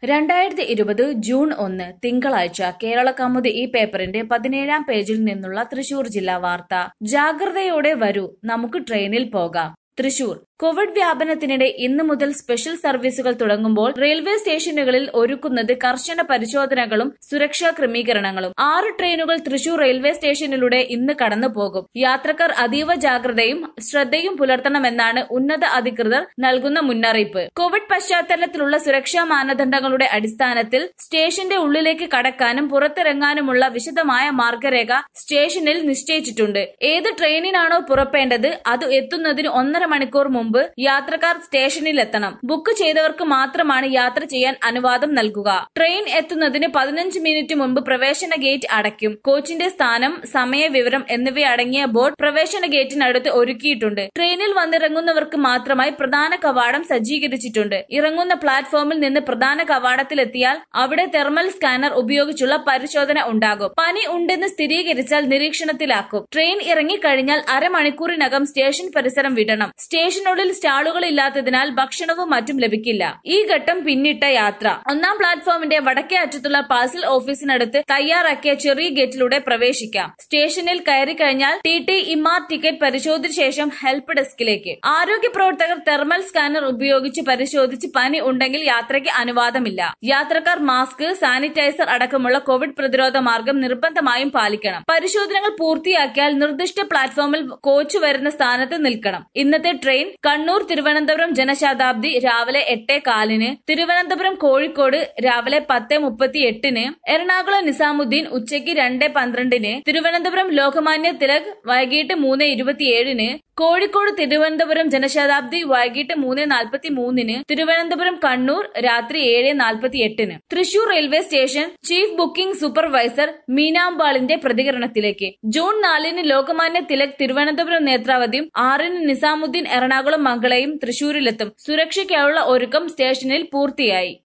രണ്ടായിരത്തി ഇരുപത് ജൂൺ ഒന്ന് തിങ്കളാഴ്ച കേരള കൗമുദി ഈ പേപ്പറിന്റെ പതിനേഴാം പേജിൽ നിന്നുള്ള തൃശൂർ ജില്ലാ വാർത്ത ജാഗ്രതയോടെ വരൂ നമുക്ക് ട്രെയിനിൽ പോകാം തൃശൂർ കോവിഡ് വ്യാപനത്തിനിടെ ഇന്ന് മുതൽ സ്പെഷ്യൽ സർവീസുകൾ തുടങ്ങുമ്പോൾ റെയിൽവേ സ്റ്റേഷനുകളിൽ ഒരുക്കുന്നത് കർശന പരിശോധനകളും സുരക്ഷാ ക്രമീകരണങ്ങളും ആറ് ട്രെയിനുകൾ തൃശൂർ റെയിൽവേ സ്റ്റേഷനിലൂടെ ഇന്ന് കടന്നു പോകും യാത്രക്കാർ അതീവ ജാഗ്രതയും ശ്രദ്ധയും പുലർത്തണമെന്നാണ് ഉന്നത അധികൃതർ നൽകുന്ന മുന്നറിയിപ്പ് കോവിഡ് പശ്ചാത്തലത്തിലുള്ള സുരക്ഷാ മാനദണ്ഡങ്ങളുടെ അടിസ്ഥാനത്തിൽ സ്റ്റേഷന്റെ ഉള്ളിലേക്ക് കടക്കാനും പുറത്തിറങ്ങാനുമുള്ള വിശദമായ മാർഗരേഖ സ്റ്റേഷനിൽ നിശ്ചയിച്ചിട്ടുണ്ട് ഏത് ട്രെയിനിനാണോ പുറപ്പെടേണ്ടത് അത് എത്തുന്നതിന് ഒന്നര മണിക്കൂർ മുമ്പ് യാത്രക്കാർ സ്റ്റേഷനിൽ എത്തണം ബുക്ക് ചെയ്തവർക്ക് മാത്രമാണ് യാത്ര ചെയ്യാൻ അനുവാദം നൽകുക ട്രെയിൻ എത്തുന്നതിന് പതിനഞ്ച് മിനിറ്റ് മുമ്പ് പ്രവേശന ഗേറ്റ് അടയ്ക്കും കോച്ചിന്റെ സ്ഥാനം സമയ വിവരം എന്നിവയടങ്ങിയ ബോർഡ് പ്രവേശന ഗേറ്റിനടുത്ത് ഒരുക്കിയിട്ടുണ്ട് ട്രെയിനിൽ വന്നിറങ്ങുന്നവർക്ക് മാത്രമായി പ്രധാന കവാടം സജ്ജീകരിച്ചിട്ടുണ്ട് ഇറങ്ങുന്ന പ്ലാറ്റ്ഫോമിൽ നിന്ന് പ്രധാന കവാടത്തിലെത്തിയാൽ അവിടെ തെർമൽ സ്കാനർ ഉപയോഗിച്ചുള്ള പരിശോധന ഉണ്ടാകും പനി ഉണ്ടെന്ന് സ്ഥിരീകരിച്ചാൽ നിരീക്ഷണത്തിലാക്കും ട്രെയിൻ ഇറങ്ങിക്കഴിഞ്ഞാൽ അരമണിക്കൂറിനകം സ്റ്റേഷൻ പരിസരം വിടണം സ്റ്റേഷനുള്ളിൽ സ്റ്റാളുകൾ ഇല്ലാത്തതിനാൽ ഭക്ഷണവും മറ്റും ലഭിക്കില്ല ഈ ഘട്ടം പിന്നിട്ട യാത്ര ഒന്നാം പ്ലാറ്റ്ഫോമിന്റെ വടക്കേ അറ്റത്തുള്ള പാഴ്സൽ ഓഫീസിനടുത്ത് തയ്യാറാക്കിയ ചെറിയ ഗേറ്റിലൂടെ പ്രവേശിക്കാം സ്റ്റേഷനിൽ കയറി കഴിഞ്ഞാൽ ടി ടി ഇമാർ ടിക്കറ്റ് പരിശോധിച്ച ശേഷം ഹെൽപ്പ് ഡെസ്കിലേക്ക് ആരോഗ്യ പ്രവർത്തകർ തെർമൽ സ്കാനർ ഉപയോഗിച്ച് പരിശോധിച്ച് പനി ഉണ്ടെങ്കിൽ യാത്രയ്ക്ക് അനുവാദമില്ല യാത്രക്കാർ മാസ്ക് സാനിറ്റൈസർ അടക്കമുള്ള കോവിഡ് പ്രതിരോധ മാർഗം നിർബന്ധമായും പാലിക്കണം പരിശോധനകൾ പൂർത്തിയാക്കിയാൽ നിർദ്ദിഷ്ട പ്ലാറ്റ്ഫോമിൽ കോച്ച് വരുന്ന സ്ഥാനത്ത് നിൽക്കണം ഇന്നത്തെ ട്രെയിൻ കണ്ണൂർ തിരുവനന്തപുരം ജനശതാബ്ദി രാവിലെ എട്ട് കാലിന് തിരുവനന്തപുരം കോഴിക്കോട് രാവിലെ പത്ത് മുപ്പത്തി എട്ടിന് എറണാകുളം നിസാമുദ്ദീൻ ഉച്ചയ്ക്ക് രണ്ട് പന്ത്രണ്ടിന് തിരുവനന്തപുരം ലോകമാന്യ തിലക് വൈകിട്ട് മൂന്ന് ഇരുപത്തിയേഴിന് കോഴിക്കോട് തിരുവനന്തപുരം ജനശതാബ്ദി വൈകിട്ട് മൂന്ന് നാൽപ്പത്തി മൂന്നിന് തിരുവനന്തപുരം കണ്ണൂർ രാത്രി ഏഴ് നാൽപ്പത്തി എട്ടിന് Thrissur railway station chief booking supervisor മീനാമ്പാളിന്റെ പ്രതികരണത്തിലേക്ക് ജൂൺ നാലിന് ലോകമാന്യ തിലക് തിരുവനന്തപുരം നേത്രാവതിയും ആറിന് നിസാമുദ്ദീൻ എറണാകുളം മംഗളയും തൃശൂരിലെത്തും സുരക്ഷയ്ക്കായുള്ള ഒരുക്കം സ്റ്റേഷനിൽ പൂർത്തിയായി